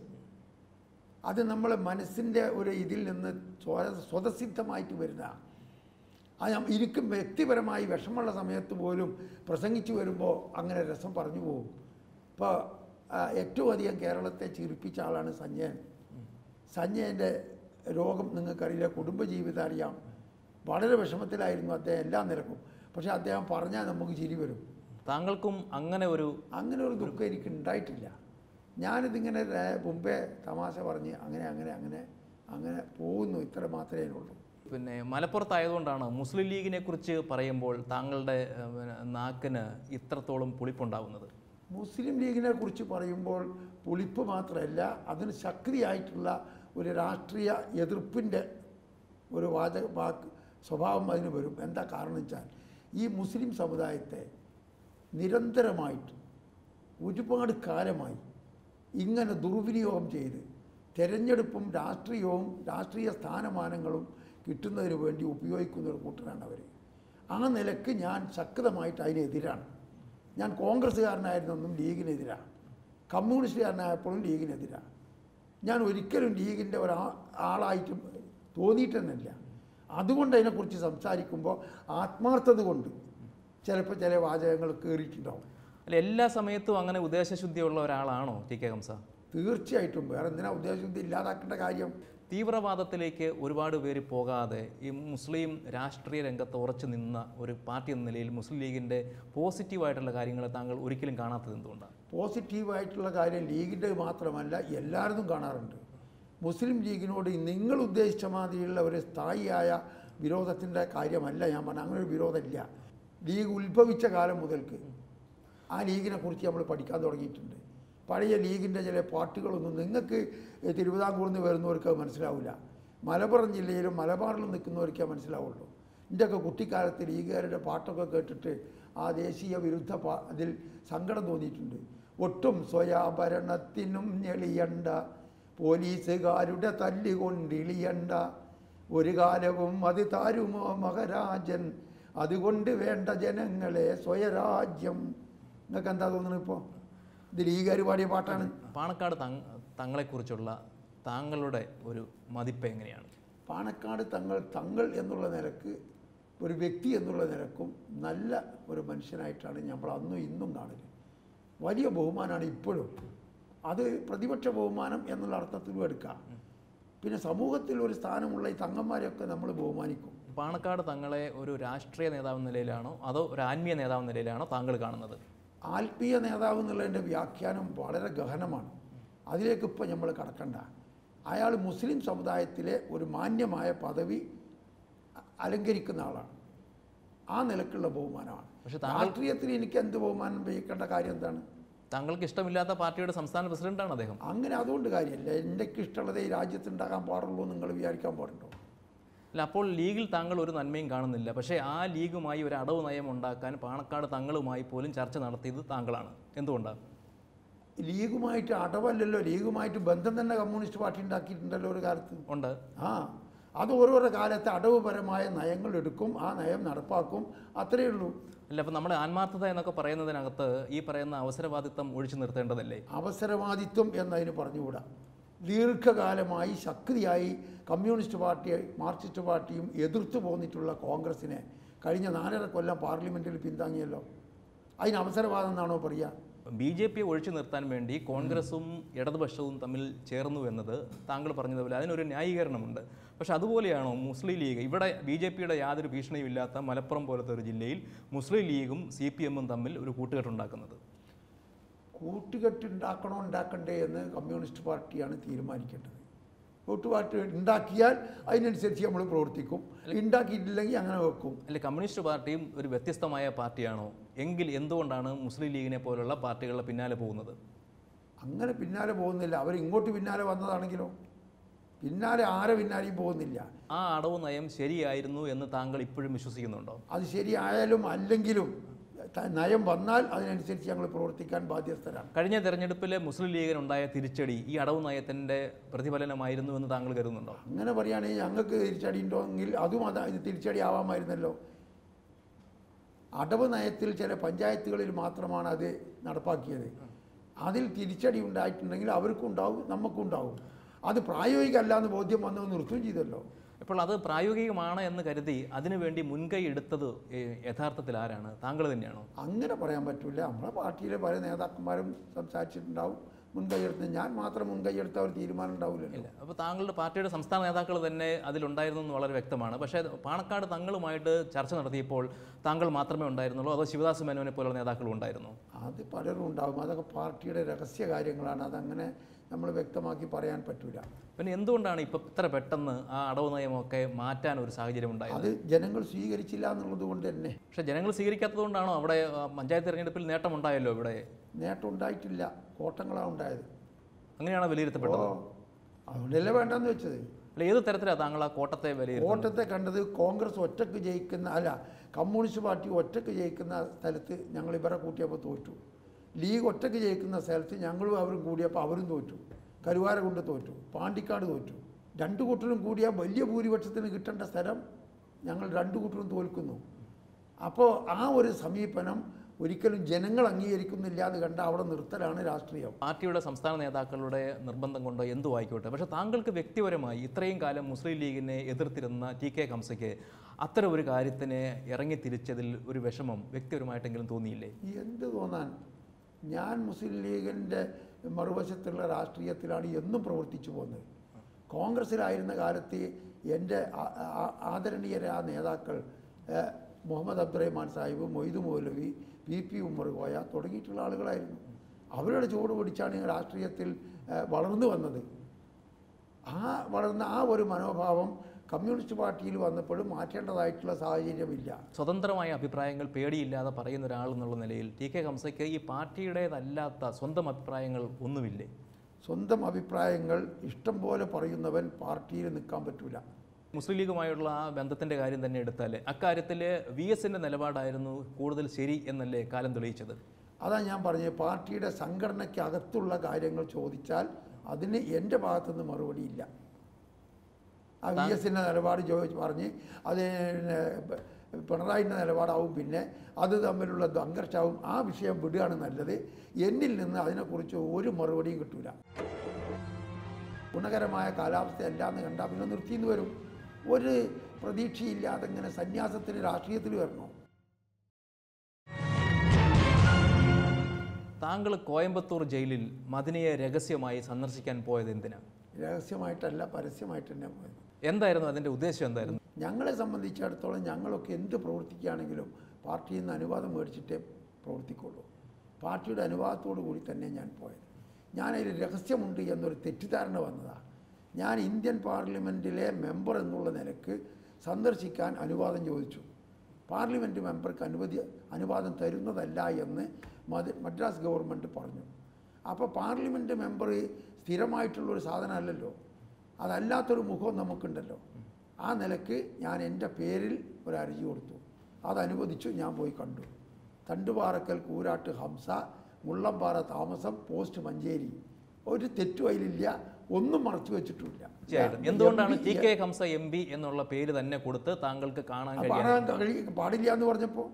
[SPEAKER 2] അത് നമ്മളെ മനസ്സിൻ്റെ ഒരു ഇതിൽ നിന്ന് സ്വ- സ്വതസിദ്ധമായിട്ട് വരുന്നതാണ് അത് ഞാൻ ഇരിക്കും വ്യക്തിപരമായി വിഷമമുള്ള സമയത്ത് പോലും പ്രസംഗിച്ചു വരുമ്പോൾ അങ്ങനെ രസം പറഞ്ഞു പോകും ഇപ്പോൾ ഏറ്റവും അധികം കേരളത്തെ ചിരിപ്പിച്ച ആളാണ് സഞ്ജയൻ സഞ്ജയൻ്റെ രോഗം നിങ്ങൾക്കറിയില്ല കുടുംബജീവിതം അറിയാം വളരെ വിഷമത്തിലായിരുന്നു അദ്ദേഹം എല്ലാ നിരക്കും പക്ഷേ അദ്ദേഹം പറഞ്ഞാൽ നമുക്ക് ചിരി വരും
[SPEAKER 1] താങ്കൾക്കും അങ്ങനെ ഒരു
[SPEAKER 2] അങ്ങനെ ഒരു ദുഃഖം എനിക്ക് ഉണ്ടായിട്ടില്ല ഞാനിതിങ്ങനെ ര- മുമ്പേ തമാശ പറഞ്ഞ് അങ്ങനെ അങ്ങനെ അങ്ങനെ അങ്ങനെ പോകുന്നു ഇത്ര മാത്രമേ ഉള്ളൂ
[SPEAKER 1] പിന്നെ മലപ്പുറത്തായതുകൊണ്ടാണ് മുസ്ലിം ലീഗിനെ കുറിച്ച് പറയുമ്പോൾ താങ്കളുടെ ഏഹ്, പിന്നെ നാക്കിന് ഇത്രത്തോളം പുളിപ്പുണ്ടാവുന്നത്
[SPEAKER 2] മുസ്ലിം ലീഗിനെ കുറിച്ച് പറയുമ്പോൾ പുളിപ്പ് മാത്രമല്ല അതിന് ശക്തിയായിട്ടുള്ള ഒരു രാഷ്ട്രീയ എതിർപ്പിൻ്റെ ഒരു വാചക വാക്ക് സ്വഭാവം അതിന് വരും എന്താ കാരണം വെച്ചാൽ ഈ മുസ്ലിം സമുദായത്തെ നിരന്തരമായിട്ട് ഒരുപാട് കാലമായി ഇങ്ങനെ ദുർവിനിയോഗം ചെയ്ത് തെരഞ്ഞെടുപ്പും രാഷ്ട്രീയവും രാഷ്ട്രീയ സ്ഥാനമാനങ്ങളും കിട്ടുന്നതിന് വേണ്ടി ഉപയോഗിക്കുന്ന ഒരു കൂട്ടരാണ് അവർ ആ നിലക്ക് ഞാൻ ശക്തമായിട്ട് അതിനെതിരാണ് ഞാൻ കോൺഗ്രസ്സുകാരനായിരുന്നൊന്നും ലീഗിനെതിരാണ് കമ്മ്യൂണിസ്റ്റുകാരനായപ്പോഴും ലീഗിനെതിരാണ് ഞാൻ ഒരിക്കലും ലീഗിൻ്റെ ഒരാ ആളായിട്ട് തോന്നിയിട്ടെന്നില്ല അതുകൊണ്ട് അതിനെക്കുറിച്ച് സംസാരിക്കുമ്പോൾ ആത്മാർത്ഥത കൊണ്ട് ചിലപ്പോൾ ചില വാചകങ്ങൾ കയറിയിട്ടുണ്ടാവും
[SPEAKER 1] അല്ല എല്ലാ സമയത്തും അങ്ങനെ ഉദ്ദേശശുദ്ധിയുള്ള ഒരാളാണോ ടി കെ ഹംസ
[SPEAKER 2] തീർച്ചയായിട്ടും വേറെ എന്തിനാ ഉദ്ദേശശുദ്ധി ഇല്ലാതാക്കേണ്ട കാര്യം
[SPEAKER 1] തീവ്രവാദത്തിലേക്ക് ഒരുപാട് പേര് പോകാതെ ഈ മുസ്ലിം രാഷ്ട്രീയ രംഗത്ത് ഉറച്ചു നിന്ന ഒരു പാർട്ടി എന്ന നിലയിൽ മുസ്ലിം ലീഗിൻ്റെ പോസിറ്റീവായിട്ടുള്ള കാര്യങ്ങൾ താങ്കൾ ഒരിക്കലും കാണാത്തത് എന്തുകൊണ്ടാണ്
[SPEAKER 2] പോസിറ്റീവായിട്ടുള്ള കാര്യം ലീഗിൻ്റെ മാത്രമല്ല എല്ലാവരും കാണാറുണ്ട് മുസ്ലിം ലീഗിനോട് നിങ്ങൾ ഉദ്ദേശിച്ച മാതിരിയുള്ള ഒരു സ്ഥായിയായ വിരോധത്തിൻ്റെ കാര്യമല്ല ഞാൻ പറഞ്ഞ അങ്ങനെ ഒരു വിരോധമില്ല ലീഗ് ഉത്ഭവിച്ച കാലം മുതൽക്ക് ആ ലീഗിനെ കുറിച്ച് നമ്മൾ പഠിക്കാൻ തുടങ്ങിയിട്ടുണ്ട് പഴയ ലീഗിൻ്റെ ചില പാട്ടുകളൊന്നും നിങ്ങൾക്ക് തിരുവിതാംകൂറിൽ നിന്ന് വരുന്നവർക്ക് അത് മനസ്സിലാവില്ല മലപ്പുറം ജില്ലയിലും മലബാറിലും നിൽക്കുന്നവർക്കേ മനസ്സിലാവുള്ളൂ എൻ്റെയൊക്കെ കുട്ടിക്കാലത്ത് ലീഗുകാരുടെ പാട്ടൊക്കെ കേട്ടിട്ട് ആ ദേശീയ വിരുദ്ധ പാ അതിൽ സങ്കടം തോന്നിയിട്ടുണ്ട് ഒട്ടും സ്വയാഭരണത്തിനും ഞെളിയണ്ട പോലീസുകാരുടെ തല്ലുകൊണ്ടിളിയണ്ട ഒരു കാലവും അത് താരുമോ മഹാരാജൻ അതുകൊണ്ട് വേണ്ട ജനങ്ങളെ സ്വയരാജ്യം നിങ്ങൾക്ക് എന്താ തോന്നുന്നത് ഇപ്പോൾ ഇത് ലീഗുകാർ പാടിയ പാട്ടാണ്
[SPEAKER 1] പാണക്കാട് തങ് തങ്ങളെക്കുറിച്ചുള്ള താങ്കളുടെ ഒരു മതിപ്പ് എങ്ങനെയാണ്
[SPEAKER 2] പാണക്കാട് തങ്ങൾ തങ്ങൾ എന്നുള്ള നിലക്ക് ഒരു വ്യക്തി എന്നുള്ള നിലക്കും നല്ല ഒരു മനുഷ്യനായിട്ടാണ് നമ്മൾ അന്നും ഇന്നും കാണുന്നത് വലിയ ബഹുമാനമാണ് ഇപ്പോഴും അത് പ്രതിപക്ഷ ബഹുമാനം എന്നുള്ള അർത്ഥത്തിലും എടുക്കാം പിന്നെ സമൂഹത്തിൽ ഒരു സ്ഥാനമുള്ള ഈ തങ്ങന്മാരെയൊക്കെ നമ്മൾ ബഹുമാനിക്കും
[SPEAKER 1] പാണക്കാട് തങ്ങളെ ഒരു രാഷ്ട്രീയ നേതാവ് എന്ന നിലയിലാണോ അതോ ഒരു ആത്മീയ നേതാവ് എന്ന നിലയിലാണോ താങ്കൾ കാണുന്നത്
[SPEAKER 2] ആത്മീയ നേതാവ് എന്നുള്ളതിൻ്റെ വ്യാഖ്യാനം വളരെ ഗഹനമാണ് അതിലേക്ക് ഇപ്പോൾ നമ്മൾ കടക്കണ്ട അയാൾ മുസ്ലിം സമുദായത്തിലെ ഒരു മാന്യമായ പദവി അ- അലങ്കരിക്കുന്ന ആളാണ് ആ നിലക്കുള്ള ബഹുമാനമാണ്
[SPEAKER 1] പക്ഷെ
[SPEAKER 2] രാഷ്ട്രീയത്തിൽ എനിക്ക് എന്ത് ബഹുമാനം വഹിക്കേണ്ട കാര്യം എന്താണ്
[SPEAKER 1] താങ്കൾക്ക് ഇഷ്ടമില്ലാത്ത പാർട്ടിയുടെ സംസ്ഥാന പ്രസിഡന്റാണ് അദ്ദേഹം
[SPEAKER 2] അങ്ങനെ അതുകൊണ്ട് കാര്യമില്ല എനിക്ക് ഇഷ്ടമുള്ളത് ഈ രാജ്യത്ത് ഉണ്ടാക്കാൻ പാടുള്ളൂ എന്ന് നിങ്ങൾ വിചാരിക്കാൻ പാടുണ്ടോ
[SPEAKER 1] അല്ല അപ്പോൾ ലീഗിൽ താങ്കൾ ഒരു നന്മയും കാണുന്നില്ല പക്ഷേ ആ ലീഗുമായി ഒരു അടവ് നയം ഉണ്ടാക്കാൻ പാണക്കാട് തങ്ങളുമായി പോലും ചർച്ച നടത്തിയത് താങ്കളാണ് എന്തുകൊണ്ടാണ്
[SPEAKER 2] ലീഗുമായിട്ട് അടവല്ലല്ലോ ലീഗുമായിട്ട് ബന്ധം തന്നെ കമ്മ്യൂണിസ്റ്റ് പാർട്ടി ഉണ്ടാക്കിയിട്ടുണ്ടല്ലോ ഒരു കാലത്ത്
[SPEAKER 1] ഉണ്ട്
[SPEAKER 2] ആ അത് ഓരോരോ കാലത്ത് അടവുപരമായ നയങ്ങൾ എടുക്കും ആ നയം നടപ്പാക്കും അത്രയേ ഉള്ളൂ
[SPEAKER 1] അല്ല അപ്പോൾ നമ്മുടെ ആത്മാർത്ഥത എന്നൊക്കെ പറയുന്നതിനകത്ത് ഈ പറയുന്ന അവസരവാദിത്വം ഒഴിച്ചു നിർത്തേണ്ടതല്ലേ
[SPEAKER 2] അവസരവാദിത്വം എന്നതിന് പറഞ്ഞുകൂടാ ദീർഘകാലമായി ശക്തിയായി കമ്മ്യൂണിസ്റ്റ് പാർട്ടി മാർക്സിസ്റ്റ് പാർട്ടിയും എതിർത്തു പോന്നിട്ടുള്ള കോൺഗ്രസിനെ കഴിഞ്ഞ നാലര കൊല്ലം പാർലമെൻറ്റിൽ പിന്താങ്ങിയല്ലോ അതിന് അവസരവാദം എന്നാണോ പറയുക
[SPEAKER 1] ബി ജെ പി ഒഴിച്ചു നിർത്താൻ വേണ്ടി കോൺഗ്രസും ഇടതുപക്ഷവും തമ്മിൽ ചേർന്നു എന്നത് താങ്കൾ പറഞ്ഞതുപോലെ അതിനൊരു ന്യായീകരണമുണ്ട് പക്ഷെ അതുപോലെയാണോ മുസ്ലിം ലീഗ് ഇവിടെ ബി ജെ പിയുടെ യാതൊരു ഭീഷണിയും ഇല്ലാത്ത മലപ്പുറം പോലത്തെ ഒരു ജില്ലയിൽ മുസ്ലിം ലീഗും സി പി എമ്മും തമ്മിൽ ഒരു കൂട്ടുകെട്ടുണ്ടാക്കുന്നത്
[SPEAKER 2] കൂട്ടുകെട്ട് ഉണ്ടാക്കണോ ഉണ്ടാക്കണ്ടേ എന്ന് കമ്മ്യൂണിസ്റ്റ് പാർട്ടിയാണ് തീരുമാനിക്കേണ്ടത് കൂട്ടുപാർട്ടി ഉണ്ടാക്കിയാൽ അതിനനുസരിച്ച് നമ്മൾ പ്രവർത്തിക്കും ഉണ്ടാക്കിയിട്ടില്ലെങ്കിൽ അങ്ങനെ വെക്കും
[SPEAKER 1] അല്ലെ കമ്മ്യൂണിസ്റ്റ് പാർട്ടിയും ഒരു വ്യത്യസ്തമായ പാർട്ടിയാണോ എങ്കിൽ എന്തുകൊണ്ടാണ് മുസ്ലിം ലീഗിനെ പോലുള്ള പാർട്ടികളുടെ പിന്നാലെ പോകുന്നത്
[SPEAKER 2] അങ്ങനെ പിന്നാലെ പോകുന്നില്ല അവർ ഇങ്ങോട്ട് പിന്നാലെ വന്നതാണെങ്കിലോ പിന്നാലെ ആരെ പിന്നാലെയും പോകുന്നില്ല
[SPEAKER 1] ആ അടവ് നയം ശരിയായിരുന്നു എന്ന് താങ്കൾ ഇപ്പോഴും വിശ്വസിക്കുന്നുണ്ടോ
[SPEAKER 2] അത് ശരിയായാലും അല്ലെങ്കിലും ത- നയം വന്നാൽ അതിനനുസരിച്ച് ഞങ്ങൾ പ്രവർത്തിക്കാൻ ബാധ്യസ്ഥരാണ്
[SPEAKER 1] കഴിഞ്ഞ തെരഞ്ഞെടുപ്പിലെ മുസ്ലിം ലീഗിനുണ്ടായ തിരിച്ചടി ഈ അടവ് നയത്തിന്റെ പ്രതിഫലനമായിരുന്നു എന്ന് താങ്കൾ കരുതുന്നുണ്ടോ
[SPEAKER 2] അങ്ങനെ പറയുകയാണെങ്കിൽ ഞങ്ങൾക്ക് തിരിച്ചടി ഉണ്ടോയെങ്കിൽ അതും അത് ഇത് തിരിച്ചടി ആവാമായിരുന്നല്ലോ അടവ് നയത്തിൽ ചില പഞ്ചായത്തുകളിൽ മാത്രമാണ് അത് നടപ്പാക്കിയത് അതിൽ തിരിച്ചടി ഉണ്ടായിട്ടുണ്ടെങ്കിൽ അവർക്കും ഉണ്ടാവും നമുക്കും ഉണ്ടാവും അത് പ്രായോഗികമല്ല എന്ന് ബോധ്യം വന്നത് നിർത്തുകയും ചെയ്തല്ലോ
[SPEAKER 1] ഇപ്പോൾ അത് പ്രായോഗികമാണ് എന്ന് കരുതി അതിനുവേണ്ടി മുൻകൈ എടുത്തത് ഏഹ്, യഥാർത്ഥത്തിൽ ആരാണ് താങ്കൾ തന്നെയാണോ
[SPEAKER 2] അങ്ങനെ പറയാൻ പറ്റില്ല നമ്മളെ പാർട്ടിയിലെ പല നേതാക്കന്മാരും സംസാരിച്ചിട്ടുണ്ടാവും മുൻകൈയെടുത്ത് ഞാൻ മാത്രം മുൻകൈയെടുത്ത ഒരു തീരുമാനം ഉണ്ടാവില്ലല്ലോ
[SPEAKER 1] ഇല്ല അപ്പോൾ താങ്കളുടെ പാർട്ടിയുടെ സംസ്ഥാന നേതാക്കൾ തന്നെ അതിലുണ്ടായിരുന്നു എന്ന് വളരെ വ്യക്തമാണ് പക്ഷേ പാണക്കാട് തങ്ങളുമായിട്ട് ചർച്ച നടത്തിയപ്പോൾ താങ്കൾ മാത്രമേ ഉണ്ടായിരുന്നുള്ളൂ അതോ ശിവദാസ് മേനോനെ പോലുള്ള നേതാക്കളും ഉണ്ടായിരുന്നു
[SPEAKER 2] അത് പലരും ഉണ്ടാവും അതൊക്കെ പാർട്ടിയുടെ രഹസ്യ കാര്യങ്ങളാണ് അതങ്ങനെ നമ്മൾ വ്യക്തമാക്കി പറയാൻ പറ്റില്ല
[SPEAKER 1] പിന്നെ എന്തുകൊണ്ടാണ് ഇപ്പം ഇത്ര പെട്ടെന്ന് ആ അടവ് നയമൊക്കെ മാറ്റാൻ ഒരു സാഹചര്യം ഉണ്ടായത്
[SPEAKER 2] അത് ജനങ്ങൾ സ്വീകരിച്ചില്ല എന്നുള്ളത് കൊണ്ട് തന്നെ
[SPEAKER 1] പക്ഷേ ജനങ്ങൾ സ്വീകരിക്കാത്തതുകൊണ്ടാണോ അവിടെ ആ, പഞ്ചായത്ത് തെരഞ്ഞെടുപ്പിൽ നേട്ടമുണ്ടായല്ലോ ഇവിടെ
[SPEAKER 2] നേട്ടം ഉണ്ടായിട്ടില്ല കോട്ടങ്ങളാണ് ഉണ്ടായത്
[SPEAKER 1] അങ്ങനെയാണ്
[SPEAKER 2] ഓ
[SPEAKER 1] വിലയിരുത്തപ്പെട്ടത്
[SPEAKER 2] അതുകൊണ്ടല്ലേ വേണ്ടെന്ന് വെച്ചത്
[SPEAKER 1] അല്ല ഏത് തരത്തിലാണ് താങ്കൾ ആ കോട്ടത്തെ വിലയിരുത്തുന്നത്
[SPEAKER 2] കോട്ടത്തെ കണ്ടത് കോൺഗ്രസ് ഒറ്റക്ക് ജയിക്കുന്ന അല്ല കമ്മ്യൂണിസ്റ്റ് പാർട്ടി ഒറ്റക്ക് ജയിക്കുന്ന സ്ഥലത്ത് ഞങ്ങൾ ഇവരെ കൂട്ടിയപ്പോൾ തോറ്റു ലീഗ് ഒറ്റക്ക് ജയിക്കുന്ന സ്ഥലത്ത് ഞങ്ങളും അവരും കൂടിയപ്പോൾ അവരും തോറ്റു കരുവാര കൊണ്ട് തോറ്റു പാണ്ടിക്കാട് തോറ്റു രണ്ടു കൂട്ടരും കൂടിയ വലിയ ഭൂരിപക്ഷത്തിന് കിട്ടേണ്ട സ്ഥലം ഞങ്ങൾ രണ്ടു കൂട്ടരും തോൽക്കുന്നു അപ്പോൾ ആ ഒരു സമീപനം ഒരിക്കലും ജനങ്ങൾ അംഗീകരിക്കുന്നില്ല എന്ന് കണ്ട അവിടെ നിർത്തലാണ് രാഷ്ട്രീയം
[SPEAKER 1] പാർട്ടിയുടെ സംസ്ഥാന നേതാക്കളുടെ നിർബന്ധം കൊണ്ട് എന്തു ആയിക്കോട്ടെ പക്ഷേ താങ്കൾക്ക് വ്യക്തിപരമായി ഇത്രയും കാലം മുസ്ലിം ലീഗിനെ എതിർത്തിരുന്ന ടി കെ കംസയ്ക്ക് അത്തരം ഒരു കാര്യത്തിന് ഇറങ്ങി തിരിച്ചതിൽ ഒരു വിഷമം വ്യക്തിപരമായിട്ടെങ്കിലും തോന്നിയില്ലേ
[SPEAKER 2] എന്ത് തോന്നാൻ ഞാൻ മുസ്ലിം ലീഗിൻ്റെ മറുവശത്തുള്ള രാഷ്ട്രീയത്തിലാണ് എന്നും പ്രവർത്തിച്ചു പോകുന്നത് കോൺഗ്രസ്സിലായിരുന്ന കാലത്ത് എൻ്റെ ആ- ആ- ആദരണീയരായ നേതാക്കൾ ഏഹ്, മുഹമ്മദ് അബ്ദുറഹ്മാൻ സാഹിബ് മൊയ്തു മൗലവി പി പി ഉമ്മർ കോയ തുടങ്ങിയിട്ടുള്ള ആളുകളായിരുന്നു അവരുടെ ചുവട് പിടിച്ചാണ് ഈ രാഷ്ട്രീയത്തിൽ ഏഹ്, വളർന്നു വന്നത് ആ വളർന്ന ആ ഒരു മനോഭാവം കമ്മ്യൂണിസ്റ്റ് പാർട്ടിയിൽ വന്നപ്പോഴും മാറ്റേണ്ടതായിട്ടുള്ള സാഹചര്യമില്ല
[SPEAKER 1] സ്വതന്ത്രമായ അഭിപ്രായങ്ങൾ പേടിയില്ലാതെ പറയുന്ന ഒരാൾ എന്നുള്ള നിലയിൽ ടി കെ ഹംസയ്ക്ക് ഈ പാർട്ടിയുടേതല്ലാത്ത സ്വന്തം അഭിപ്രായങ്ങൾ ഒന്നുമില്ലേ
[SPEAKER 2] സ്വന്തം അഭിപ്രായങ്ങൾ ഇഷ്ടം പോലെ പറയുന്നവൻ പാർട്ടിയിൽ നിൽക്കാൻ പറ്റൂല
[SPEAKER 1] മുസ്ലിം ലീഗുമായുള്ള ആ ബന്ധത്തിന്റെ കാര്യം തന്നെ എടുത്താൽ അക്കാര്യത്തിൽ വി എസിന്റെ നിലപാടായിരുന്നു കൂടുതൽ ശരി എന്നല്ലേ കാലം തെളിയിച്ചത്
[SPEAKER 2] അതാ ഞാൻ പറഞ്ഞത് പാർട്ടിയുടെ സംഘടനയ്ക്ക് അകത്തുള്ള കാര്യങ്ങൾ ചോദിച്ചാൽ അതിന് എൻ്റെ ഭാഗത്തുനിന്ന് മറുപടിയില്ല ആ വി എസിൻ്റെ നിലപാട് ചോദിച്ച് പറഞ്ഞ് അത് പിന്നെ പിണറായിൻ്റെ നിലപാടാവും പിന്നെ അത് തമ്മിലുള്ള സംഘർഷമാവും ആ വിഷയം വിടുകയാണ് നല്ലത് എന്നിൽ നിന്ന് അതിനെക്കുറിച്ച് ഒരു മറുപടിയും കിട്ടൂല ഗുണകരമായ കാലാവസ്ഥ അല്ലാന്ന് കണ്ടാൽ പിന്നെ നിർത്തിന്ന് വരും ഒരു പ്രതീക്ഷയില്ലാതെ ഇങ്ങനെ സന്യാസത്തിന് രാഷ്ട്രീയത്തിൽ വരണോ
[SPEAKER 1] താങ്കൾ കോയമ്പത്തൂർ ജയിലിൽ മദിനയെ രഹസ്യമായി സന്ദർശിക്കാൻ പോയത് എന്തിനാ
[SPEAKER 2] രഹസ്യമായിട്ടല്ല പരസ്യമായിട്ട് തന്നെ പോയത്
[SPEAKER 1] എന്തായിരുന്നു അതിന്റെ ഉദ്ദേശം എന്തായിരുന്നു
[SPEAKER 2] ഞങ്ങളെ സംബന്ധിച്ചിടത്തോളം ഞങ്ങളൊക്കെ എന്ത് പ്രവർത്തിക്കുകയാണെങ്കിലും പാർട്ടിയിൽ നിന്ന് അനുവാദം മേടിച്ചിട്ടേ പ്രവർത്തിക്കുള്ളൂ പാർട്ടിയുടെ അനുവാദത്തോടു കൂടി തന്നെ ഞാൻ പോയത് ഞാനതിൽ രഹസ്യമുണ്ട് എന്നൊരു തെറ്റിദ്ധാരണ വന്നതാണ് ഞാൻ ഇന്ത്യൻ പാർലമെൻറ്റിലെ മെമ്പർ എന്നുള്ള നിലക്ക് സന്ദർശിക്കാൻ അനുവാദം ചോദിച്ചു പാർലമെൻറ്റ് മെമ്പർക്ക് അനുമതി അനുവാദം തരുന്നതല്ല എന്ന് മദ- മദ്രാസ് ഗവൺമെൻറ് പറഞ്ഞു അപ്പോൾ പാർലമെൻറ്റ് മെമ്പർ സ്ഥിരമായിട്ടുള്ളൊരു സാധനമല്ലല്ലോ അതല്ലാത്തൊരു മുഖം നമുക്കുണ്ടല്ലോ ആ നിലക്ക് ഞാൻ എൻ്റെ പേരിൽ ഒരു അർജി കൊടുത്തു അത് അനുവദിച്ചു ഞാൻ പോയി കണ്ടു തണ്ടുപാറക്കൽ കൂരാട്ട് ഹംസ മുള്ളംപാറ താമസം പോസ്റ്റ് മഞ്ചേരി ഒരു തെറ്റും അതിലില്ല ഒന്നും മറച്ചു വെച്ചിട്ടുമില്ല
[SPEAKER 1] തീർച്ചയായിട്ടും എന്തുകൊണ്ടാണ് T K Hamsa M P എന്നുള്ള പേര് തന്നെ കൊടുത്ത് താങ്കൾക്ക് കാണാൻ കഴിയാൻ
[SPEAKER 2] കാണാൻ കഴി പാടില്ല എന്ന് പറഞ്ഞപ്പോൾ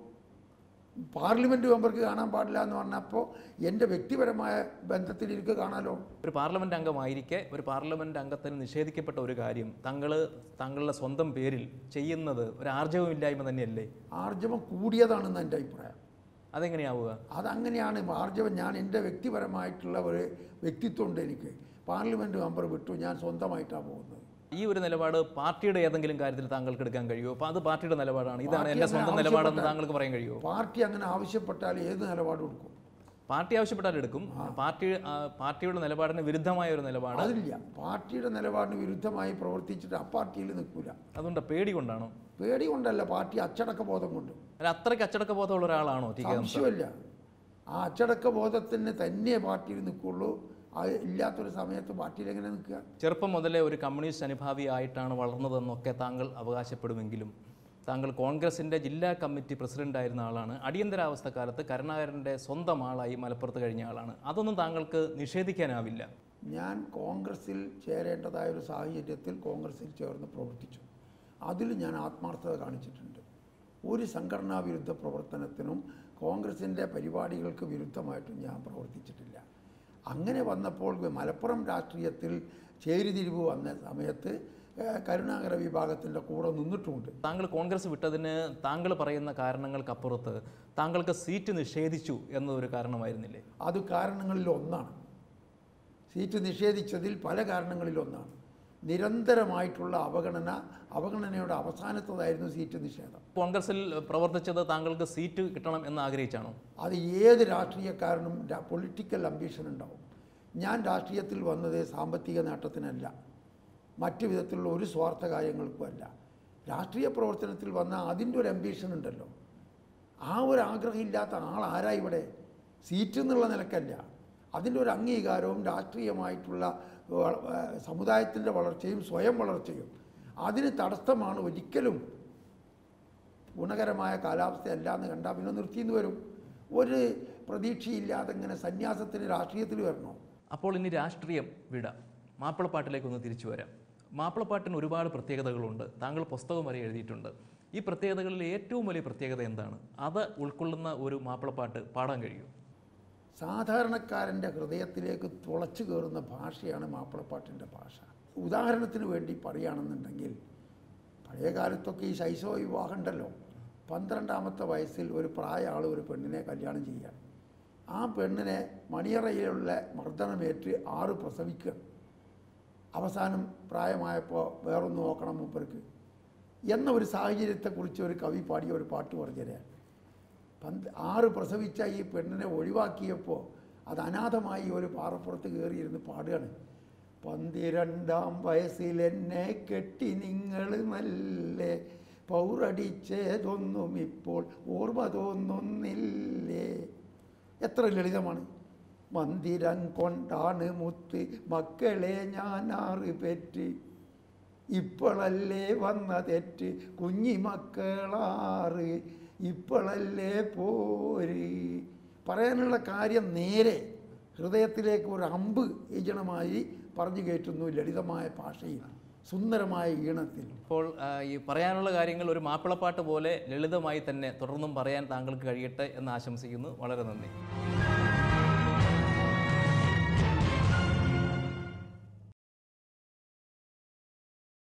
[SPEAKER 2] പാർലമെൻറ്റ് മെമ്പർക്ക് കാണാൻ പാടില്ല എന്ന് പറഞ്ഞപ്പോൾ എൻ്റെ വ്യക്തിപരമായ ബന്ധത്തിൽ എനിക്ക് കാണാലോ
[SPEAKER 1] ഒരു പാർലമെന്റ് അംഗമായിരിക്കെ ഒരു പാർലമെന്റ് അംഗത്തിന് നിഷേധിക്കപ്പെട്ട ഒരു കാര്യം താങ്കൾ താങ്കളുടെ സ്വന്തം പേരിൽ ചെയ്യുന്നത് ഒരു ആർജവമില്ലായ്മ തന്നെയല്ലേ
[SPEAKER 2] ആർജവം കൂടിയതാണെന്ന് എൻ്റെ അഭിപ്രായം
[SPEAKER 1] അതെങ്ങനെയാവുക
[SPEAKER 2] അതങ്ങനെയാണ് ആർജവം ഞാൻ എൻ്റെ വ്യക്തിപരമായിട്ടുള്ള ഒരു വ്യക്തിത്വമുണ്ട് എനിക്ക് പാർലമെൻറ്റ് മെമ്പർ വിട്ടു ഞാൻ സ്വന്തമായിട്ടാണ് പോകുന്നത്
[SPEAKER 1] ഈ ഒരു നിലപാട് പാർട്ടിയുടെ ഏതെങ്കിലും കാര്യത്തിൽ താങ്കൾക്ക് എടുക്കാൻ കഴിയുമോ അപ്പോൾ അത് പാർട്ടിയുടെ നിലപാടാണ് ഇതാണ്
[SPEAKER 2] പാർട്ടി
[SPEAKER 1] എൻ്റെ
[SPEAKER 2] അങ്ങനെ
[SPEAKER 1] സ്വന്തം നിലപാടെന്ന്
[SPEAKER 2] ആവശ്യപ്പെട്ടാൽ-
[SPEAKER 1] താങ്കൾക്ക് പറയാൻ കഴിയുമോ
[SPEAKER 2] പാർട്ടി അങ്ങനെ ആവശ്യപ്പെട്ടാൽ ഏത് നിലപാട് കൊടുക്കും
[SPEAKER 1] പാർട്ടി ആവശ്യപ്പെട്ടാൽ എടുക്കും പാർട്ടി ആ, പാർട്ടിയുടെ നിലപാടിന് വിരുദ്ധമായ ഒരു നിലപാട്
[SPEAKER 2] അതില്ല പാർട്ടിയുടെ നിലപാടിന് വിരുദ്ധമായി പ്രവർത്തിച്ചിട്ട് ആ പാർട്ടിയിൽ നിൽക്കൂല
[SPEAKER 1] അതുകൊണ്ട് പേടി കൊണ്ടാണോ
[SPEAKER 2] പേടി കൊണ്ടല്ല പാർട്ടി അച്ചടക്ക ബോധം കൊണ്ട്
[SPEAKER 1] അല്ല അത്രയ്ക്ക് അച്ചടക്ക ബോധമുള്ള ഒരാളാണോ ടി കെ ഹംസ
[SPEAKER 2] സംശയമില്ല ആ അച്ചടക്ക ബോധത്തിന് തന്നെ പാർട്ടിയിൽ നിൽക്കുള്ളൂ അത് ഇല്ലാത്തൊരു സമയത്ത് പാർട്ടിയിൽ എങ്ങനെ നിൽക്കുക
[SPEAKER 1] ചെറുപ്പം മുതലേ ഒരു കമ്മ്യൂണിസ്റ്റ് അനുഭാവിയായിട്ടാണ് വളർന്നതെന്നൊക്കെ താങ്കൾ അവകാശപ്പെടുമെങ്കിലും താങ്കൾ കോൺഗ്രസിൻ്റെ ജില്ലാ കമ്മിറ്റി പ്രസിഡൻ്റായിരുന്ന ആളാണ് അടിയന്തരാവസ്ഥ കാലത്ത് കരുണാകരൻ്റെ സ്വന്തം ആളായി മലപ്പുറത്ത് കഴിഞ്ഞ ആളാണ് അതൊന്നും താങ്കൾക്ക് നിഷേധിക്കാനാവില്ല
[SPEAKER 2] ഞാൻ കോൺഗ്രസ്സിൽ ചേരേണ്ടതായ ഒരു സാഹചര്യത്തിൽ കോൺഗ്രസ്സിൽ ചേർന്ന് പ്രവർത്തിച്ചു അതിൽ ഞാൻ ആത്മാർത്ഥത കാണിച്ചിട്ടുണ്ട് ഒരു സംഘടനാ വിരുദ്ധ പ്രവർത്തനത്തിനും കോൺഗ്രസിൻ്റെ പരിപാടികൾക്ക് വിരുദ്ധമായിട്ടും ഞാൻ പ്രവർത്തിച്ചിട്ടില്ല അങ്ങനെ വന്നപ്പോൾ മലപ്പുറം രാഷ്ട്രീയത്തിൽ ചേരിതിരിവ് വന്ന സമയത്ത് ഏഹ്, കരുണാകര വിഭാഗത്തിൻ്റെ കൂടെ നിന്നിട്ടുമുണ്ട്
[SPEAKER 1] താങ്കൾ കോൺഗ്രസ് വിട്ടതിന് താങ്കൾ പറയുന്ന കാരണങ്ങൾക്കപ്പുറത്ത് താങ്കൾക്ക് സീറ്റ് നിഷേധിച്ചു എന്നതൊരു കാരണമായിരുന്നില്ലേ
[SPEAKER 2] അത് കാരണങ്ങളിൽ ഒന്നാണ് സീറ്റ് നിഷേധിച്ചതിൽ പല കാരണങ്ങളിൽ ഒന്നാണ് നിരന്തരമായിട്ടുള്ള അവഗണന അവഗണനയുടെ അവസാനത്തതായിരുന്നു സീറ്റ് നിഷേധം
[SPEAKER 1] കോൺഗ്രസിൽ പ്രവർത്തിച്ചത് താങ്കൾക്ക് സീറ്റ് കിട്ടണം എന്ന് ആഗ്രഹിച്ചാണോ
[SPEAKER 2] അത് ഏത് രാഷ്ട്രീയക്കാരനും പൊളിറ്റിക്കൽ അംബീഷൻ ഉണ്ടാവും ഞാൻ രാഷ്ട്രീയത്തിൽ വന്നത് സാമ്പത്തിക നേട്ടത്തിനല്ല മറ്റു വിധത്തിലുള്ള ഒരു സ്വാർത്ഥ കാര്യങ്ങൾക്കുമല്ല രാഷ്ട്രീയ പ്രവർത്തനത്തിൽ വന്ന അതിൻ്റെ ഒരു അംബീഷൻ ഉണ്ടല്ലോ ആ ഒരു ആഗ്രഹമില്ലാത്ത ആൾ ആരാ ഇവിടെ സീറ്റ് എന്നുള്ള നിലക്കല്ല അതിൻ്റെ ഒരു അംഗീകാരവും രാഷ്ട്രീയമായിട്ടുള്ള വ- ഏഹ് സമുദായത്തിൻ്റെ വളർച്ചയും സ്വയം വളർച്ചയും അതിന് തടസ്സമാണ് ഒരിക്കലും ഗുണകരമായ കാലാവസ്ഥയല്ല എന്ന് കണ്ടാൽ പിന്നെ നിർത്തിയെന്ന് വരും ഒരു പ്രതീക്ഷയില്ലാതെ ഇങ്ങനെ സന്യാസത്തിന് രാഷ്ട്രീയത്തിൽ വരണോ
[SPEAKER 1] അപ്പോൾ ഇനി രാഷ്ട്രീയം വിടാം മാപ്പിളപ്പാട്ടിലേക്കൊന്ന് തിരിച്ചു വരാം മാപ്പിളപ്പാട്ടിന് ഒരുപാട് പ്രത്യേകതകളുണ്ട് താങ്കൾ പുസ്തകം വരെ എഴുതിയിട്ടുണ്ട് ഈ പ്രത്യേകതകളിൽ ഏറ്റവും വലിയ പ്രത്യേകത എന്താണ് അത് ഉൾക്കൊള്ളുന്ന ഒരു മാപ്പിളപ്പാട്ട് പാടാൻ കഴിയും
[SPEAKER 2] സാധാരണക്കാരൻ്റെ ഹൃദയത്തിലേക്ക് തുളച്ചു കയറുന്ന ഭാഷയാണ് മാപ്പിളപ്പാട്ടിൻ്റെ ഭാഷ ഉദാഹരണത്തിന് വേണ്ടി പറയുകയാണെന്നുണ്ടെങ്കിൽ പഴയ കാലത്തൊക്കെ ഈ ശൈശവ വിവാഹം ഉണ്ടല്ലോ പന്ത്രണ്ടാമത്തെ വയസ്സിൽ ഒരു പ്രായ ആൾ ഒരു പെണ്ണിനെ കല്യാണം ചെയ്യുക ആ പെണ്ണിനെ മണിയറയിലുള്ള മർദ്ദനമേറ്റ് ആറ് പ്രസവിക്കുക അവസാനം പ്രായമായപ്പോൾ വേറൊന്ന് നോക്കണം മൂപ്പർക്ക് എന്ന ഒരു സാഹചര്യത്തെക്കുറിച്ച് ഒരു കവി പാടിയ ഒരു പാട്ട് പറഞ്ഞുതരാം പന്ത് ആറ് പ്രസവിച്ച ഈ പെണ്ണിനെ ഒഴിവാക്കിയപ്പോൾ അത് അനാഥമായി ഒരു പാറപ്പുറത്ത് കയറിയിരുന്ന് പാടുകയാണ് പന്തിരണ്ടാം വയസ്സിൽ എന്നെ കെട്ടി നിങ്ങൾ നല്ലേ പൗറടിച്ചതൊന്നും ഇപ്പോൾ ഓർമ്മ തോന്നുന്നില്ലേ എത്ര ലളിതമാണ് മന്ദിരം കൊണ്ടാണ് മുത്ത് മക്കളെ ഞാൻ ആറ് പെറ്റ് ഇപ്പോഴല്ലേ വന്ന തെറ്റ് കുഞ്ഞിമക്കളാറ് ഇപ്പോഴല്ലേ പോര് പറയാനുള്ള കാര്യം നേരെ ഹൃദയത്തിലേക്ക് ഒരു അമ്പ് ഈജണമായി പറഞ്ഞു കയറ്റുന്നു ലളിതമായ ഭാഷയിൽ സുന്ദരമായ ഈണത്തിൽ
[SPEAKER 1] ഇപ്പോൾ ആ, ഈ പറയാനുള്ള കാര്യങ്ങൾ ഒരു മാപ്പിളപ്പാട്ട് പോലെ ലളിതമായി തന്നെ തുടർന്നും പറയാൻ താങ്കൾക്ക് കഴിയട്ടെ എന്ന് ആശംസിക്കുന്നു വളരെ നന്ദി